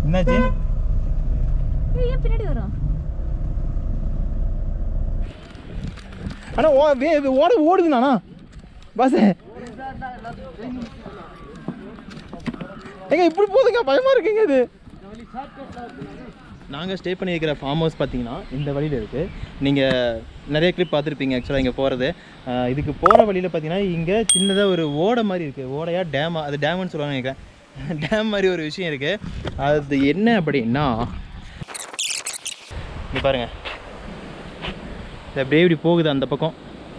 என்னாச்சு ஏய், ஏன் பின்னாடி வரோம் அண்ணா ஓ வே வே- ஓட ஓடுதுண்ணா பஸ் எங்க இப்படி போகுதுங்க பயமா இருக்குங்க இது நாங்கள் ஸ்டே பண்ணியிருக்கிற ஃபார்ம் ஹவுஸ் பார்த்தீங்கன்னா இந்த வழியில் இருக்குது நீங்கள் நிறைய கிளிப் பார்த்துருப்பீங்க ஆக்சுவலாக இங்கே போகிறது இதுக்கு போகிற வழியில் பார்த்தீங்கன்னா இங்கே சின்னதாக ஒரு ஓடை மாதிரி இருக்குது ஓடையா டேமா அது டேம்னு சொல்லுவாங்க நினைக்கிறேன் டேம் மாதிரி ஒரு விஷயம் இருக்குது அது என்ன அப்படின்னா இங்கே பாருங்கள் இது அப்படியே இப்படி போகுது அந்த பக்கம்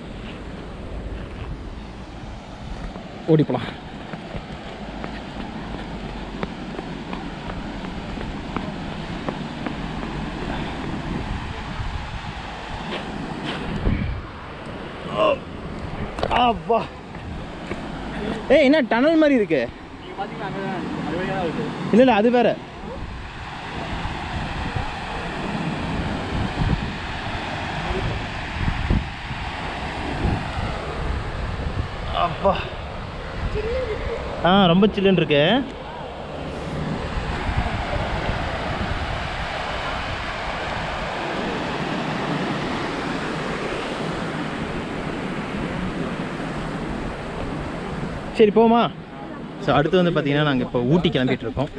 ஓடி போலாம் அப்பா ஏய் என்ன டனல் மாதிரி இருக்கு இல்லை இல்லை அது வேற அப்பா ஆ ரொம்ப சில்லுன்னு இருக்கு சரி போமா ஸோ அடுத்து வந்து பார்த்தீங்கன்னா நாங்கள் இப்போ ஊட்டி கிளம்பிட்டு இருக்கோம்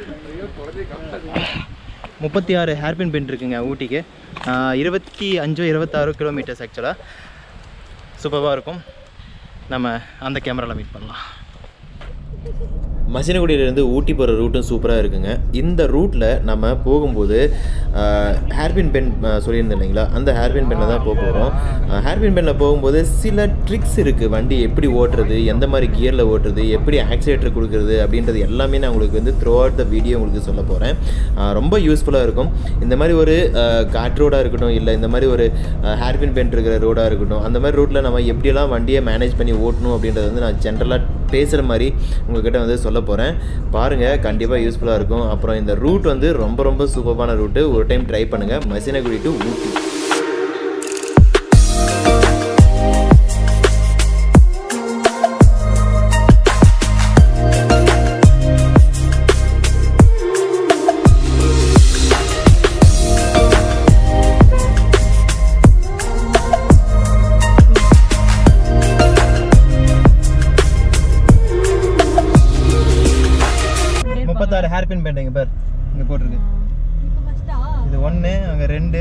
முப்பத்தி ஆறு ஹேர்பின் பென் இருக்குங்க ஊட்டிக்கு ஆஹ் இருபத்தி அஞ்சோ இருபத்தாறு கிலோமீட்டர்ஸ் ஆக்சுவலாக சூப்பராக இருக்கும் நம்ம அந்த கேமராவில் மீட் பண்ணலாம் மசினகுடியிலேருந்து ஊட்டி போகிற ரூட்டும் சூப்பராக இருக்குங்க இந்த ரூட்டில் நம்ம போகும்போது ஹேர்பின் பென் சொல்லியிருந்தேன் இல்லைங்களா அந்த ஹேர்பின் பென்னில் தான் போக போகிறோம் ஹேர்பின் பென்னில் போகும்போது சில ட்ரிக்ஸ் இருக்குது வண்டி எப்படி ஓட்டுறது எந்த மாதிரி கியரில் ஓட்டுறது எப்படி ஆக்சிலேட்டர் கொடுக்குறது அப்படின்றது எல்லாமே நான் உங்களுக்கு வந்து த்ரூ அவுட் த வீடியோ உங்களுக்கு சொல்ல போகிறேன் ரொம்ப யூஸ்ஃபுல்லாக இருக்கும் இந்த மாதிரி ஒரு காட் ரோடாக இருக்கட்டும் இல்லை இந்த மாதிரி ஒரு ஹேர்பின் பென் இருக்கிற ரோடாக இருக்கட்டும் அந்த மாதிரி ரூட்டில் நம்ம எப்படியெல்லாம் வண்டியை மேனேஜ் பண்ணி ஓட்டணும் அப்படின்றது வந்து நான் ஜென்ரலாக பேசுகிற மாதிரி உங்ககிட்ட வந்து சொல்ல போகிறேன் பாருங்கள் கண்டிப்பாக யூஸ்ஃபுல்லாக இருக்கும் அப்புறம் இந்த ரூட் வந்து ரொம்ப ரொம்ப சூப்பரான ரூட்டு ஒரு டைம் ட்ரை பண்ணுங்கள் மசினகுடி டு ஊட்டி முப்பத்தாறு ஹேர்பின் பென் இங்கே பேர் இங்கே போட்டிருக்கு இப்போ ஃபஸ்ட்டா இது ஒன்று அங்கே ரெண்டு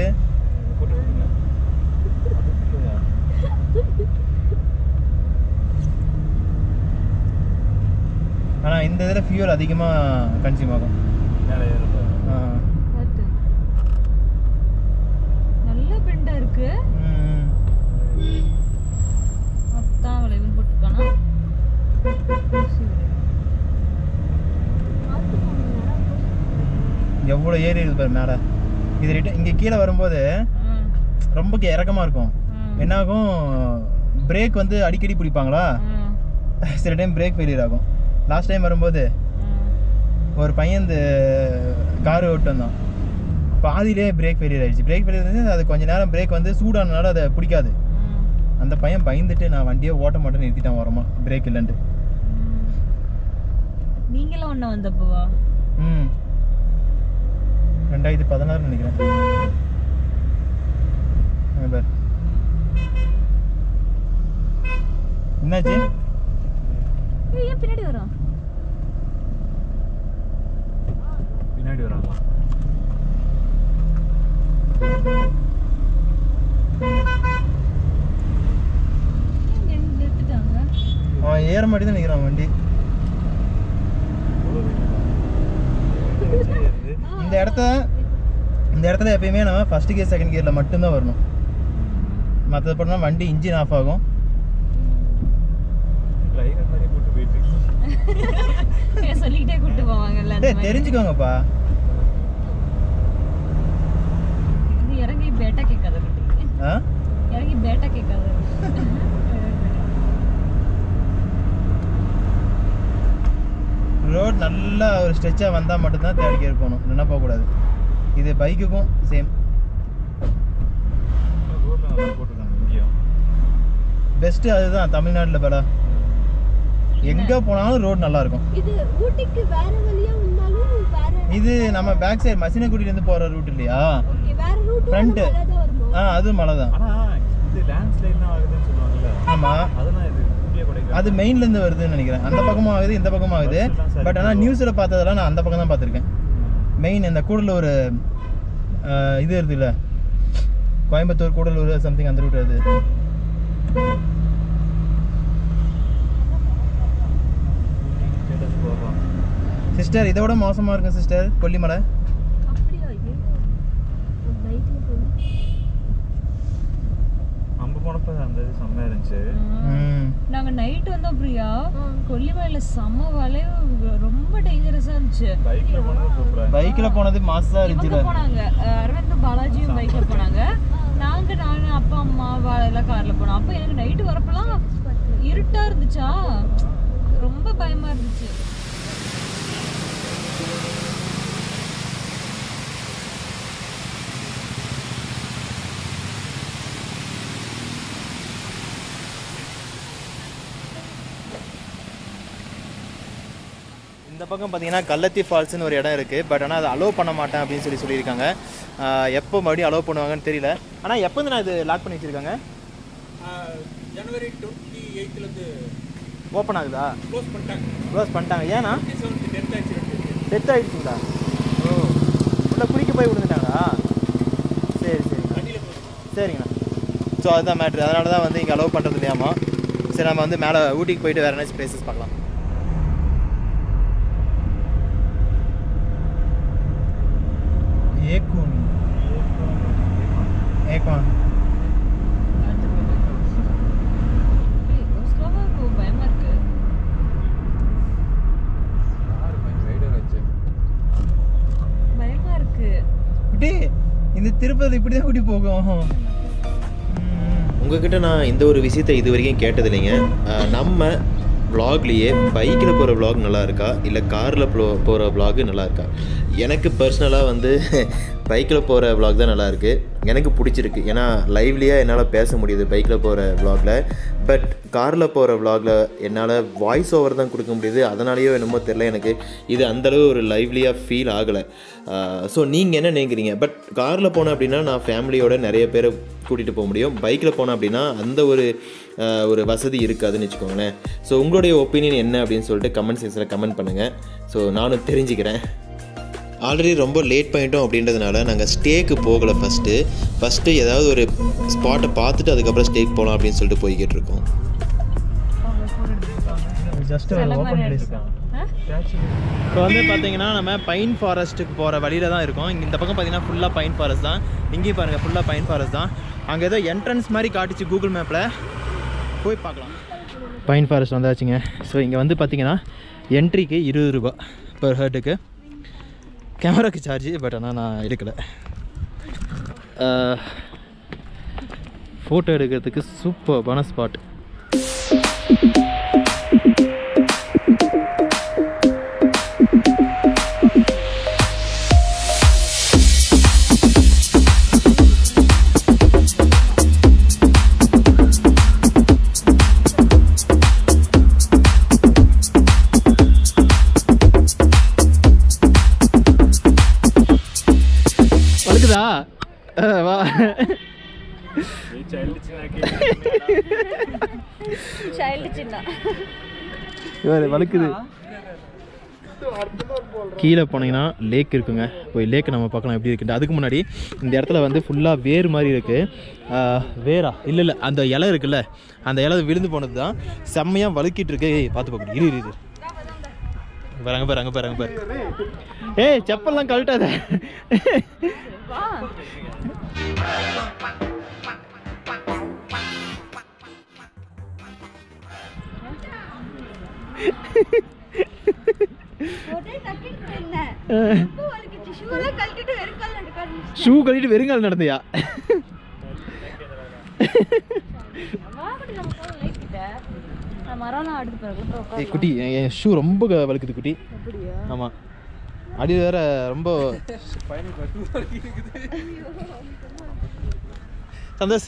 ஆனால் இந்த இதில் ஃபியூல் அதிகமாக கன்சியூம் ஆகும் ஆ. பார்த்து நல்ல பெண்டா இருக்கு ம். அத்தான் விளைவுன்னு போட்டுருக்கானா எவ்வளோ ஏறி இருக்குது பாரு மேலே இது ரிட்ட இங்கே கீழே வரும்போது ரொம்ப கே- இறக்கமா இருக்கும் என்னாகும் பிரேக் வந்து அடிக்கடி பிடிப்பாங்களா சில டைம் பிரேக் ஃபெயிலியர் ஆகும் லாஸ்ட் டைம் வரும்போது ஒரு பையன் இந்த கார் ஓட்டு வந்தான் பாதியிலே பிரேக் ஃபெயிலியர் ஆயிடுச்சு பிரேக் ஃபெயிலியர் வந்து அது கொஞ்ச நேரம் பிரேக் வந்து சூடானனால அதை பிடிக்காது அந்த பையன் பயந்துட்டு நான் வண்டியை ஓட்ட மாட்டேன்னு நிறுத்திட்டான் ஓரமா பிரேக் இல்லைன்ட்டு நீங்களும் ஒண்ணு வந்தப்போவா ம் ரெண்டாயிரத்தி பதினாறு நினைக்கிறேன் அங்க பாரு. என்னாச்சு ஏய், ஏன் பின்னாடி வரோம் பின்னாடி வராங்க ஏன் நின்னு நிறுத்திட்டாங்க அவன் ஏற மாட்டி தான் நிற்கிறான் வண்டி இந்த இடத்த இந்த இடத்துல எப்பயுமே நம்ம ஃபர்ஸ்ட் கியர் செகண்ட் கியரில் மட்டும்தான் வரணும் மற்றது பண்ணால் வண்டி இன்ஜின் ஆஃப் ஆகும் டிரைவர் மாதிரி போட்டு போயிட்டு இருக்கு ஏன் சொல்லிக்கிட்டே கூட்டு போவாங்கல்ல அந்த டேய் மாதிரி. தெரிஞ்சுக்கோங்கப்பா இது இறங்கி பேட்டா கேட்காத குட்டி ஆ இறங்கி பேட்டா கேட்காத ரோட் நல்லா ஒரு ஸ்ட்ரெச்சாக வந்தால் மட்டும்தான் தேர்ட் கியர் போகணும் இல்லைன்னா போகக்கூடாது இது பைக்குக்கும் சேம் ரோட்ல நல்லா போட்டுருக்காங்க இங்கேயும் பெஸ்ட்டு அதுதான் தமிழ்நாட்டில் பலா எங்கே போனாலும் ரோடு நல்லா இருக்கும் இது ஊட்டிக்கு வேற வழியா வந்தாலும் வேற இது நம்ம பேக் சைடு மசினகுடியில இருந்து போற ரூட் இல்லையா ஓகே வேற ரூட் Front. மலை தான் வருமா ஆ அது மலை தான் ஆனா இது லேண்ட்ஸ்லைட்லாம் ஆகுதுன்னு சொல்லுவாங்கல்ல ஆமா அதெல்லாம் இது இந்திய கொடைக்கானல் அது மெயின்ல இருந்து வருதுன்னு நினைக்கிறேன் அந்த பக்கமும் ஆகுது இந்த பக்கமும் ஆகுது பட் ஆனால் நியூஸ்ல பார்த்ததெல்லாம் நான் அந்த பக்கம் தான் பார்த்துருக்கேன் மெயின் இந்த கூடலூர் ஆ, இது வருது இல்ல கோயம்புத்தூர் கூடலூர் சம்திங் அந்த ரூட் வருது ஸ்டேட்டஸ் போடுறோம் சிஸ்டர் இதை விட மோசமா இருக்கும் சிஸ்டர் கொல்லிமலை அப்படியா இது பைக்ல போகணும் நம்ம போனப்ப அந்த இது செம்மையா இருந்துச்சு ம் நாங்க நைட் வந்தோம் பிரியா ஆ. கொல்லிமலையில செம்ம வளைவு ரொம்ப டேஞ்சரஸா இருந்துச்சு பைக்ல போனது சூப்பரா பைக்ல போனது மாசா இவங்க இருந்துச்சு போனாங்க அஹ் அரவிந்தும் பாலாஜியும் பைக்ல போனாங்க நாங்க நானு அப்பா அம்மா வாழை எல்லாம் கார்ல போனோம் அப்ப எனக்கு நைட்டு வரப்பெல்லாம் இருட்டா இருந்துச்சா ரொம்ப பயமா இருந்துச்சு இந்த பக்கம் பார்த்தீங்கன்னா கள்ளத்தி ஃபால்ஸ்னு ஒரு இடம் இருக்குது பட் ஆனால் அதை அலோவ் பண்ண மாட்டேன் அப்படின்னு சொல்லி சொல்லியிருக்காங்க ஆஹ் எப்போ மறுபடியும் அலோவ் பண்ணுவாங்கன்னு தெரியல ஆனால் எப்போ நான் இது லாக் பண்ணி வச்சுருக்காங்க ஜனவரி டுவெண்ட்டி எயித்துலேருந்து ஓப்பன் ஆகுதா க்ளோஸ் பண்ணிட்டாங்க க்ளோஸ் பண்ணிட்டாங்க ஏன்னா செவன்த் டென்த் ஆக்சிடென்ட் டெத் ஆகிடுச்சிங்களா ஓ உள்ள குளிக்க போய் விழுந்துட்டாங்களா சரி சரி வண்டியில் போகுது சரிங்கண்ணா ஸோ அதுதான் மேட்ரு அதனால தான் வந்து இங்கே அலோவ் பண்ணுறது இல்லையாமா சரி நம்ம வந்து மேலே ஊட்டிக்கு போயிட்டு வேறு என்ன பிளேசஸ் பார்க்கலாம் ஏக்கூன் ஏக்கான் ஏய், இவ்வளவு slow ஆ போ, பயமா இருக்கு பயமா இருக்கு குட்டி இந்த திருப்பதி இப்படி தான் குட்டி போகும் ம். உங்ககிட்ட நான் இந்த ஒரு விஷயத்தை இது வரைக்கும் கேட்டது இல்லைங்க அஹ் நம்ம vlogலயே பைக்கில் போகிற vlog நல்லா இருக்கா இல்லை காரில் போ போகிற vlog நல்லா இருக்கா எனக்கு பர்சனலாக வந்து பைக்கில் போகிற vlog தான் நல்லா இருக்கு எனக்கு பிடிச்சிருக்கு ஏன்னா லைவ்லியாக என்னால் பேச முடியுது பைக்கில் போகிற vlogல பட் காரில் போகிற vlogல என்னால் வாய்ஸ் ஓவர் தான் கொடுக்க முடியுது அதனாலேயோ என்னமோ தெரில எனக்கு இது அந்தளவு ஒரு லைவ்லியாக ஃபீல் ஆகலை ஸோ நீங்கள் என்ன நினைக்கிறீங்க பட் காரில் போனேன் அப்படின்னா நான் ஃபேமிலியோட நிறைய பேரை கூட்டிகிட்டு போக முடியும் பைக்கில் போனேன் அப்படின்னா அந்த ஒரு ஆஹ், ஒரு வசதி இருக்காதுன்னு வச்சுக்கோங்களேன் ஸோ உங்களுடைய ஒப்பீனியன் என்ன அப்படின்னு சொல்லிட்டு கமெண்ட் செக்ஷனில் கமெண்ட் பண்ணுங்கள் ஸோ நானும் தெரிஞ்சுக்கிறேன் ஆல்ரெடி ரொம்ப லேட் பண்ணிட்டோம் அப்படின்றதுனால நாங்கள் ஸ்டேக்கு போகலை ஃபஸ்ட்டு ஃபஸ்ட்டு ஏதாவது ஒரு ஸ்பாட்டை பார்த்துட்டு அதுக்கப்புறம் ஸ்டேக் போகலாம் அப்படின்னு சொல்லிட்டு போய்கிட்டு இருக்கோம் ஜஸ்ட் ஒரு ஓப்பன் பிளேஸ் இப்போ வந்து பார்த்தீங்கன்னா நம்ம பைன் ஃபாரஸ்ட்டுக்கு போகிற வழியில தான் இருக்கோம் இங்கே இந்த பக்கம் பார்த்தீங்கன்னா ஃபுல்லாக பைன் ஃபாரஸ்ட் தான் இங்கேயும் பாருங்கள் ஃபுல்லாக பைன் ஃபாரஸ்ட் தான் அங்கே ஏதோ என்ட்ரன்ஸ் மாதிரி காட்டுச்சு கூகுள் மேப்பில் போய் பார்க்கலாம் பைன் ஃபாரஸ்ட் வந்தாச்சுங்க ஸோ இங்கே வந்து பார்த்தீங்கன்னா என்ட்ரிக்கு இருபது ரூபா பெர் ஹர்ட்டுக்கு கேமராக்கு சார்ஜ் பட் ஆனால் நான் எடுக்கலை ஃபோட்டோ எடுக்கிறதுக்கு சூப்பர்பான ஸ்பாட் வழுக்குதா அஹ் வா சைல்டு சின்ன இவர் வழுக்குது கீழே போனீங்கன்னா லேக் இருக்குங்க போய் லேக் நம்ம பார்க்கலாம் எப்படி இருக்குன்ட்டு அதுக்கு முன்னாடி இந்த இடத்துல வந்து ஃபுல்லாக வேர் மாதிரி இருக்குது வேரா இல்லை இல்லை அந்த இலை இருக்குல்ல அந்த இலை விழுந்து போனது தான் செம்மையாக வழுக்கிட்டு இருக்கு ஏய் பார்த்து பார்க்கணும் இரு இரு இரு பாரு அங்கே பாரு அங்கே பாரு அங்கே பாரு ஏய் செப்பல்லாம் கழட்டாத ஒரே நக்கிட்டு இருந்தேன் இப்போ வலிக்குச்சு ஷூ எல்லாம் கழட்டிட்டு வெறும் கால் நடக்க ஆரம்பிச்சு ஷூ கழிட்டு வெறுங்கால் நடந்தியா வாங்கடி நம்ம போகலாம் லேக் கிட்ட நான் மரம்லாம் அடுத்து பிறகு அப்புறம் ஏய் உட்காரலாம். குட்டி என் என் ஷூ ரொம்ப க- வழுக்குது குட்டி ஆமாம் அடி வேற ரொம்ப சந்தோஷ்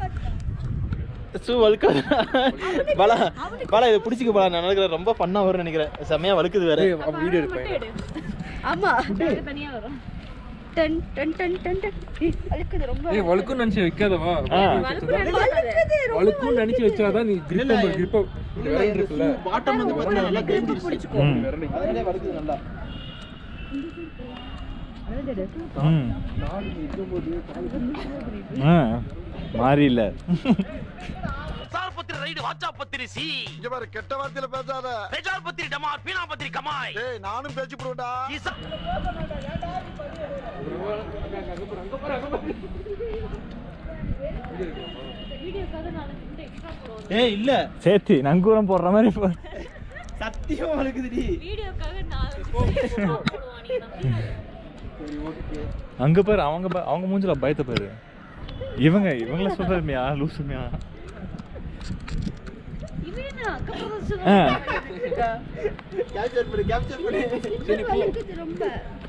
ஷூ வழுக்காது பாலா பாலா இதை பிடிச்சிக்க பாலா நான் நினைக்கிறேன் ரொம்ப ஃபன்னாக வரும்னு நினைக்கிறேன் செம்மையாக வழுக்குது வேற மட்டும் எடு. ஆமா தனியா வரும் டன் டன் டன் டன் டன் ஏய், வழுக்குது ரொம்ப ஏய் வழுக்குன்னு நினைச்சு வைக்காதவா வழுக்குது ரொம்ப வழுக்குன்னு நினைச்சு வச்சாதான் நீ grip up- grip up- இந்த விரல் இருக்குல்ல பாட்டம் வந்து பார்த்தா நல்லா கிழிஞ்சிருச்சு விரல் அதனாலே வலிக்குது நல்லா மாறி இல்லை சார்பத்திரி ரைடு வாச்சா பத்திரி சி இங்க பாரு கெட்ட வார்த்தையில பேசாத பெஜார் பத்திரி டமார் பீனா பத்திரி கமாய் ஏய் நானும் பேச்சு போடுடா ஈசா ஏய் இல்ல சேர்த்து நங்கூரம் போடுற மாதிரி இப்போ சத்தியம் வலிக்குதுடி வீடியோக்காக நான் extra போடுவான் நீ நம்பி அங்க பாரு அவங்க பா- அவங்க மூஞ்சில பயத்தை பாரு இவங்க இவங்கள சொல்றமையா லூசுமையா இவன் என்ன அக்கப்புறம் ஆ. கேப்சர் பண்ணு கேப்சர் பண்ணு வழுக்குது ரொம்ப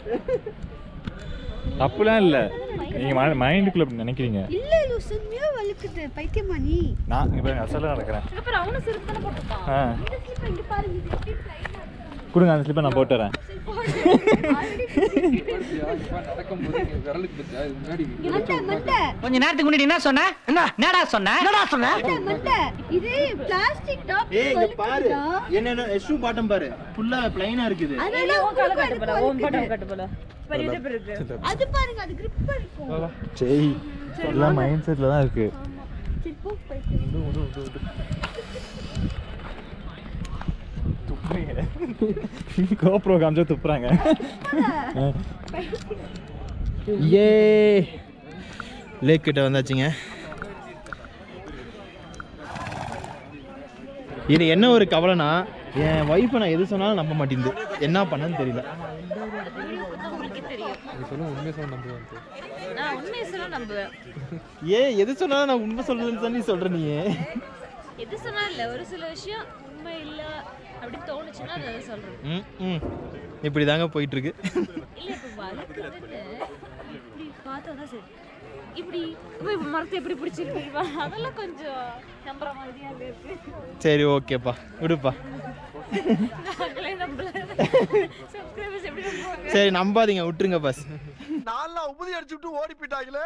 தப்புலாம் இல்ல நீங்க மைண்டுக்குள்ள அப்படி நினைக்கிறீங்க இல்ல லூசுமையா வழுக்குது பைத்தியமா நீ நான் இங்க பாருங்க அசலா நடக்கிறேன் அப்புறம் அவனும் செருப்பு தானே போட்டுப்பான் ஆ இந்த ஸ்லிப் இங்க பாருங்க இது எப்படி ட்ரைன் கொடுங்க அந்த ஸ்லிப்பை நான் போட்டு வரேன் நடக்கும்போது இங்க விரலுக்கு பத்தியா இது முன்னாடி மண்டை மண்டை கொஞ்ச நேரத்துக்கு முன்னாடி என்ன சொன்ன என்ன என்னடா சொன்ன என்னடா சொன்ன மண்டை மண்டை இது பிளாஸ்டிக் டாப் ஏய் இங்க பாரு என்ன ஷூ பாட்டம் பாரு ஃபுல்லா பிளைனா இருக்குது அதனால கால உங்களுக்கு கட்டு அது போல உன் வழுக்குது. பட்டம் கட்டு போல பெரிய இது இருக்கு அது பாருங்க அது grip இருக்கும் சரி எல்லாம் மைண்ட் செட்ல தான் இருக்கு சரி போ பைத்தியம் கோப்ரோ காமிச்சா துப்புறாங்க ஏ லேக் கிட்ட வந்தாச்சுங்க இது என்ன ஒரு கவலைனா என் ஒய்ஃபை நான் எது சொன்னாலும் நம்ப மாட்டேங்குது என்ன பண்ணன்னு தெரியல நீ சொல்லும் உண்மையை சொல்ல நம்புவேன் நான் உண்மையை சொல்ல நம்புவேன் ஏன் எது சொன்னாலும் நான் உண்மை சொல்றேன்னு சொல்லி சொல்ற நீ எது சொன்னா இல்ல ஒரு சில விஷயம் உண்மை இல்ல அப்படி தோணுச்சுன்னா அதை சொல்றேன் ம் ம் இப்படி தாங்க போயிட்டு இருக்கு இல்ல இப்ப வளர்க்குறதுன்னு இப்படி பார்த்தா சரி இப்படி இப்ப மரத்தை எப்படி பிடிச்சிருக்கு அதெல்லாம் கொஞ்சம் நம்புற மாதிரியா இருக்கு சரி ஓகேப்பா விடுப்பா நாங்களே நம்பல சப்ஸ்கிரைபர்ஸ் எப்படி நம்புவாங்க சரி நம்பாதீங்க விட்டுருங்க பஸ் நான்லாம் உபதி அடிச்சு விட்டு ஓடி போயிட்டாங்களே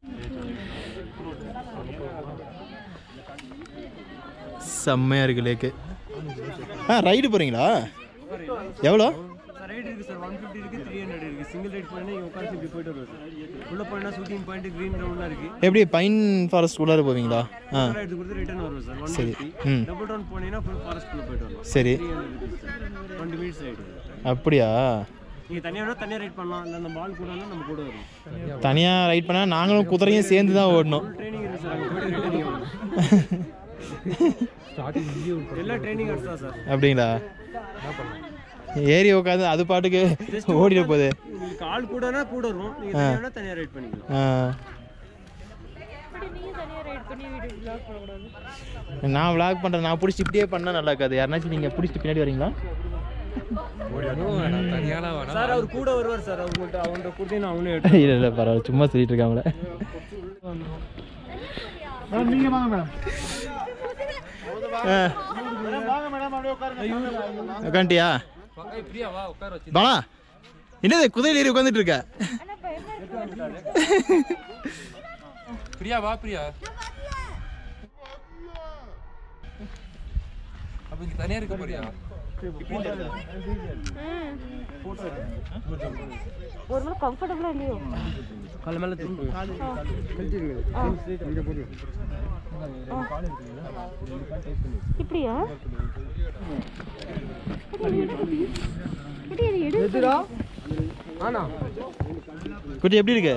செம்மையா இருக்கு லேக்கு ஆ ரைடு போறீங்களா எவ்வளோ ரைடு இருக்கு சார் ஒன் ஃபிஃப்டி இருக்கு த்ரீ ஹண்ட்ரட் இருக்கு சிங்கிள் ரைட் போனா இங்க உட்காந்து இப்படி போயிட்டு வருவோம் சார் உள்ள போனா ஷூட்டிங் பாயிண்ட் கிரீன் ரவுண்ட்லாம் இருக்கு எப்படி பைன் ஃபாரஸ்ட் உள்ளார போவீங்களா ஆ ரைடு கொடுத்து ரிட்டர்ன் வருவோம் சார் ஒன் சரி ஃபிஃப்டி ம் டபுள் ரவுண்ட் போனீங்கன்னா ஃபுல் ஃபாரஸ்ட் குள்ள போயிட்டு வரலாம் சரி three hundred twenty minutes ride அப்படியா நீங்க தனியா வேணா தனியா ரைட் பண்ணலாம் இல்ல அந்த பால் கூட வேணா நம்ம கூட வரும் தனியாக ரைட் பண்ணால் நாங்களும் குதிரையும் சேர்ந்து தான் ஓடணும் ட்ரைனிங் இருக்கு சார் அங்க போயிட்டு ரிட்டர்னிங் வரணும் ஸ்டார்டிங் இங்கே எல்லா ட்ரைனிங் எடுத்து தான் சார் அப்படிங்களா ஏறி உட்காந்து அது பாட்டுக்கு ஓடிட போகுது உங்களுக்கு ஆள் கூடனா கூட வரும் நீங்க தனியா வேணா தனியா ரைட் பண்ணிக்கலாம் ஆ. அப்படி நீங்க தனியா ரைட் பண்ணி வீடியோ ப்ளாக் பண்ணக்கூடாது நான் vlog பண்ணுறேன் நான் பிடிச்சி இப்படியே பண்ணால் நல்லா இருக்காது யாருனாச்சும் நீங்கள் பிடிச்சிட்டு பின்னாடி வரீங்களா தனியாலாம் வேணாம் சார் அவர் கூட வருவார் சார் அவங்கள்ட்ட அவங்கள்ட்ட கொடுத்தீங்கன்னா அவனே எடுத்து இல்லை இல்லை பரவாயில்ல சும்மா சொல்லிட்டு இருக்காங்களே நீங்கள் வாங்க மேடம் உட்காந்துட்டியா பிரியா வா உட்கார வச்சு பாலா என்னது குதிரையில் ஏறி உட்காந்துட்டு இருக்க பிரியா வா பிரியா அப்ப இங்க தனியா இருக்க போறியா ஒரு நாள் கம்ஃபர்டபுளா இல்லையோ கால மேல திரும்ப இப்படியா ஆனா குட்டி எப்படி இருக்கு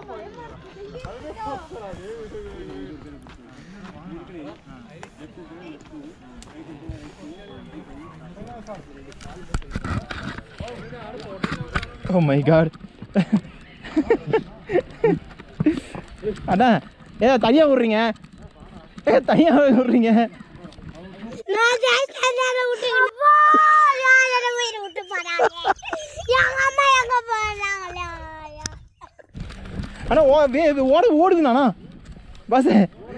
ஓ மை காட் அண்ணா ஏ தனியா விடுறீங்க ஏ தனியா விடுறீங்க அண்ணா ஓ வே வே- ஓட ஓடுதுண்ணா பஸ்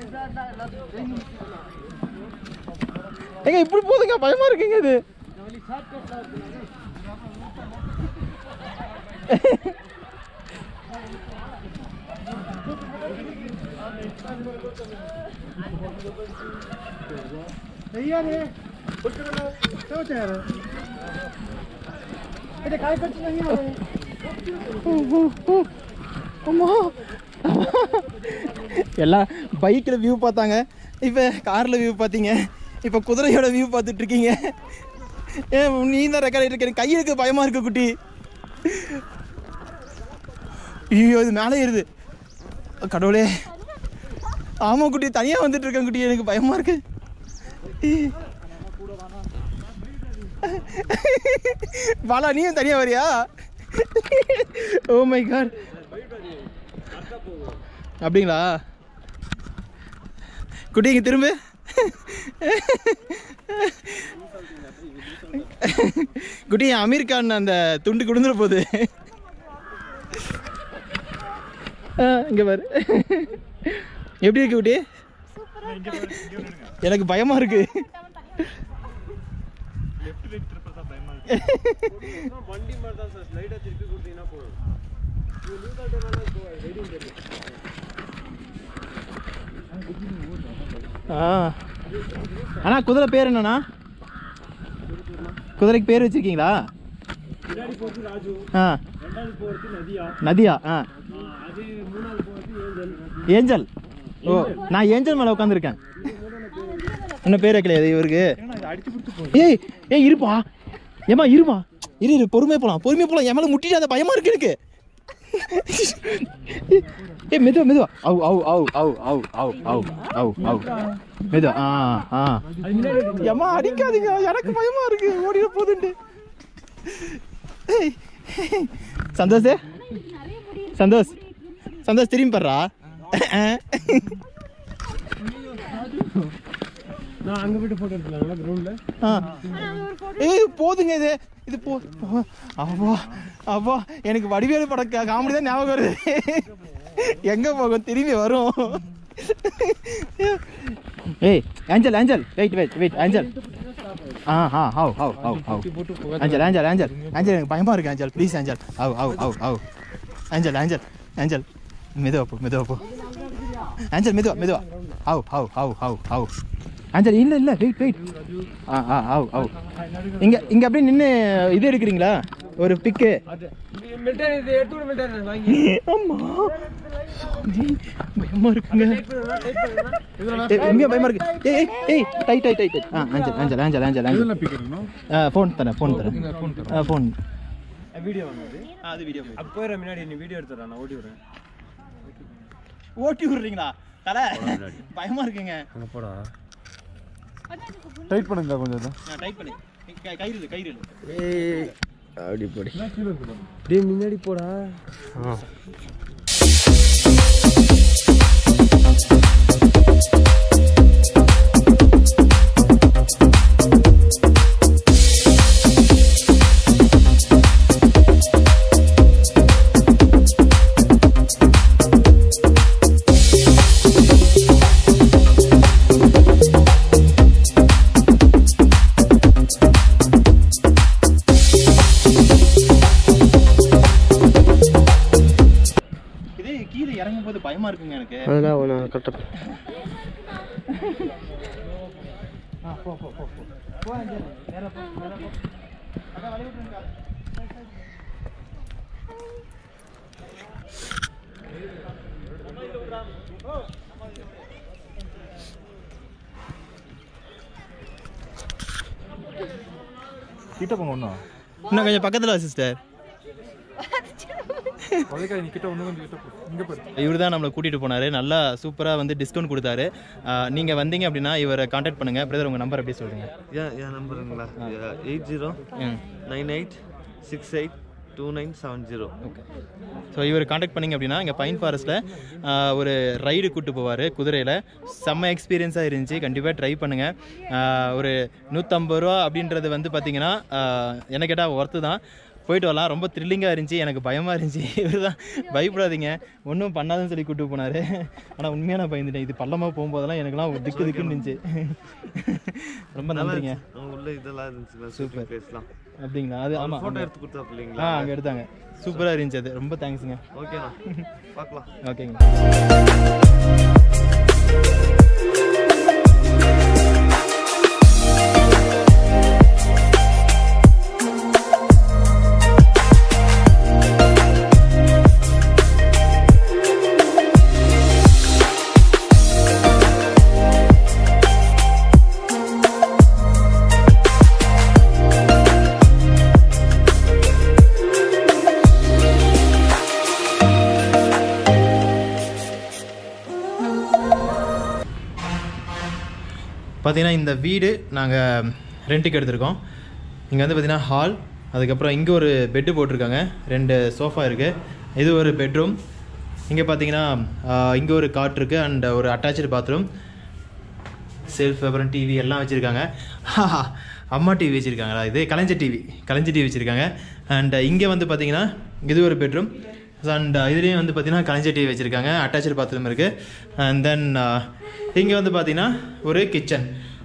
ஏங்க இப்படி போகுதுங்க பயமா இருக்குங்க இது எல்லாம் பைக்கில் வியூ பார்த்தாங்க இப்போ காரில் வியூ பார்த்தீங்க இப்போ குதிரையோட வியூ பார்த்துட்டு இருக்கீங்க ஏ நீ தான் ரெக்கார்ட் இருக்க எனக்கு கையிலுக்கு பயமாக இருக்கு குட்டி ஐயோ இது மேலே ஏறுது கடவுளே ஆமாம் குட்டி தனியாக வந்துட்டு இருக்கேன் குட்டி எனக்கு பயமாக இருக்கு பாலா நீயும் தனியாக வரியா ஓ மை காட் அப்படிங்களா குட்டி இங்கே திரும்ப குட்டி என் அமீர் கான் அந்த துண்டு குடுந்துட போகுது ஆ, இங்க பாரு எப்படி இருக்கு குட்டி எனக்கு பயமா இருக்கு வண்டி மாதிரி தான் சார் லைட்டாக திருப்பி கொடுத்தீங்கன்னா போதும் இது நியூ இப்போ ரைடிங் தெரியும் ஆ அண்ணா குதிரை பேர் என்னண்ணா குதிரைக்கு பேர் வச்சிருக்கீங்களா பின்னாடி போகிறது ராஜு ஆ ரெண்டாவது போகிறது நதியா நதியா ஆ அது மூணாவது போகிறது ஏஞ்சல் ஏஞ்சல் ஓ நான் ஏஞ்சல் மேலே உட்காந்துருக்கேன் என்ன பேர் வைக்கலையா இவருக்கு ஏய் ஏய் இருப்பா ஏமா இருமா இரு இரு பொறுமையாக போகலாம் பொறுமையாக போகலாம் என் மேலே முட்டிட்டு அந்த பயமாக இருக்கு எனக்கு ஏய் மெதுவா மெதுவா அவு அவு அவு அவு அவு அவு அவு அவு அவு மெதுவா ஆ ஆ ஏமா அடிக்காதீங்க எனக்கு பயமா இருக்கு ஓடிட போகுதுண்டு ஏய், சந்தோஷ் சந்தோஷ் சந்தோஷ் திரும்பி பாடுறா நான் அங்கே போயிட்டு ஃபோட்டோ எடுத்துலாங்களா கிரவுண்டில் ஆ ஏய் போதுங்க இது இது போ அப்பா அப்பா எனக்கு வடிவேலு பட காமெடி தான் ஞாபகம் வருது எங்க போகும் திரும்பி வரும் ஏய் Angel Angel wait wait wait Angel ஆ ஆ ஹவ் ஹவ் ஹவ் ஹவ் ஏஞ்சல் ஏஞ்சல் ஏஞ்சல் ஏஞ்சல் எனக்கு பயமா இருக்கு ஏஞ்சல் ப்ளீஸ் ஏஞ்சல் ஹவ் ஹவ் ஹவ் ஹவ் ஏஞ்சல் ஏஞ்சல் ஏஞ்சல் மெதுவா போ மெதுவா போ ஏஞ்சல் மெதுவா மெதுவா ஹவ் ஹவ் ஹவ் ஹவ் ஹவ் ஏஞ்சல் இல்லை இல்லை வெயிட் வெயிட் ஆ ஆ ஹவ் ஹவ் இங்க இங்க அப்படியே நின்று இது எடுக்கிறீங்களா ஒரு பிக்கு அது மில்டன் இது எடுத்து விட மில்டன் வாங்கி ஆமா சாமி, பயமா இருக்குங்க ஏய், எங்க பயமா இருக்கு ஏய் ஏய், ஏய் டைட் டைட் டைட் ஆ Angel Angel Angel Angel Angel ஆ ஃபோன் தரேன் ஃபோன் தரேன் ஆ ஃபோன் வீடியோ வாங்குது அது வீடியோ அப்போ போயிடுற முன்னாடி நீ வீடியோ எடுத்துறா நான் ஓடி விடுறேன் ஓட்டி விடுறீங்களா தலை பயமா இருக்குங்க அங்கே போடா டைட் பண்ணுங்க கொஞ்சம் இதை. நான் டைட் பண்ணி கை- கயிறு இரு, கயிறு இரு. ஏய் அப்படி போடி டேய் முன்னாடி போடா இது கீழே இறங்கும் போது பயமா இருக்குங்க எனக்கு அதெல்லாம் நான் கரெக்டாக ஆ போ போ போ போ போ அஞ்சல் நேரா போ நேரா போ அதான் வழி விட்டுருங்க கிட்ட போங்க ஒன்றும் இன்னும் கொஞ்சம் பக்கத்தில் வா சிஸ்டர் உதைக்காத நீ கிட்ட ஒன்று கொஞ்சம் கிட்ட போ இங்கே போய் இவர் தான் நம்மளை கூட்டிகிட்டு போனார் நல்லா சூப்பராக வந்து டிஸ்கவுண்ட் கொடுத்தாரு நீங்கள் வந்தீங்க அப்படின்னா இவரை காண்டாக்ட் பண்ணுங்கள் பிரதர் உங்கள் நம்பர் அப்படியே சொல்லுங்கள் என் என் நம்பருங்களா eight zero nine eight six eight two nine seven zero okay so இவர் காண்டாக்ட் பண்ணிங்க அப்படின்னா இங்கே பைன் ஃபாரஸ்ட்டில் ஒரு ரைடு கூட்டு போவார் குதிரையில் செம்ம எக்ஸ்பீரியன்ஸாக இருந்துச்சு கண்டிப்பாக ட்ரை பண்ணுங்கள் ஒரு நூற்றம்பது ரூபா அப்படின்றது வந்து பார்த்தீங்கன்னா ஆஹ், என்ன கேட்டால் ஒர்த்து தான் போயிட்டு வரலாம் ரொம்ப த்ரில்லிங்காக இருந்துச்சு எனக்கு பயமாக இருந்துச்சு இவர் தான் பயப்படாதீங்க ஒன்றும் பண்ணாதுன்னு சொல்லி கூப்பிட்டு போனார் ஆனால் உண்மையாக நான் பயந்துட்டேன் இது பள்ளமாக போகும்போதெல்லாம் எனக்குலாம் ஒரு திக்கு திக்குன்னு இருந்துச்சு ரொம்ப நன்றிங்க அங்க உள்ள இதெல்லாம் இருந்துச்சுல Super. சூப்பர் பேசலாம் அப்படிங்களா அது ஆமாம் ஃபோட்டோ எடுத்து கொடுத்தா இல்லைங்களா ஆ அங்கே எடுத்தாங்க சூப்பராக இருந்துச்சு அது ரொம்ப தேங்க்ஸுங்க ஓகேண்ணா பார்க்கலாம் ஓகேங்க பார்த்தீங்கன்னா இந்த வீடு நாங்கள் ரெண்ட்டுக்கு எடுத்திருக்கோம் இங்கே வந்து பார்த்தீங்கன்னா ஹால் அதுக்கப்புறம் இங்கே ஒரு பெட்டு போட்டிருக்காங்க ரெண்டு சோஃபா இருக்குது இது ஒரு பெட்ரூம் இங்கே பார்த்தீங்கன்னா இங்கே ஒரு காட் இருக்குது அண்ட் ஒரு அட்டாச்சு பாத்ரூம் செல்ஃப் அப்புறம் டிவி எல்லாம் வச்சுருக்காங்க அம்மா டிவி வச்சுருக்காங்களா இது கலைஞர் டிவி கலைஞர் டிவி வச்சுருக்காங்க அண்ட் இங்கே வந்து பார்த்தீங்கன்னா இது ஒரு பெட்ரூம் அண்ட் இதுலேயும் வந்து பார்த்தீங்கன்னா கலைஞர் டிவி வச்சுருக்காங்க அட்டாச்சு பாத்ரூம் இருக்குது அண்ட் தென் இங்கே வந்து பார்த்தீங்கன்னா ஒரு கிச்சன்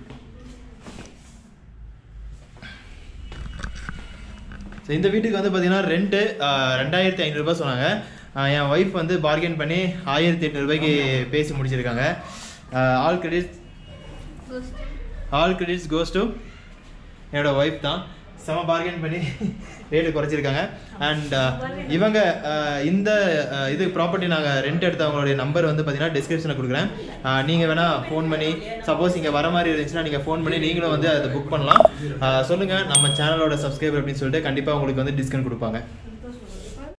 ஸோ இந்த வீட்டுக்கு வந்து பார்த்தீங்கன்னா ரெண்ட்டு ரெண்டாயிரத்தி ஐநூறுரூபா சொன்னாங்க ஆஹ் என் ஒய்ஃப் வந்து பார்கெயின் பண்ணி ஆயிரத்தி எட்நூறுபாய்க்கு பேசி முடிச்சிருக்காங்க all credits all credits goes to என்னோட ஒய்ஃப் தான் செம பார்கெயின் பண்ணி ரேட்டு குறைச்சிருக்காங்க அண்ட் இவங்க ஆஹ் இந்த ஆஹ் இது ப்ராப்பர்ட்டி நாங்கள் ரெண்ட் எடுத்தவங்களுடைய நம்பர் வந்து பார்த்தீங்கன்னா டிஸ்கிரிப்ஷனில் கொடுக்குறேன் நீங்கள் வேணால் ஃபோன் பண்ணி சப்போஸ் இங்கே வர மாதிரி இருந்துச்சுன்னா நீங்கள் ஃபோன் பண்ணி நீங்களும் வந்து அதை புக் பண்ணலாம் சொல்லுங்கள் நம்ம சேனலோட சப்ஸ்கிரைபர் அப்படின்னு சொல்லிட்டு கண்டிப்பாக உங்களுக்கு வந்து டிஸ்கவுண்ட் கொடுப்பாங்க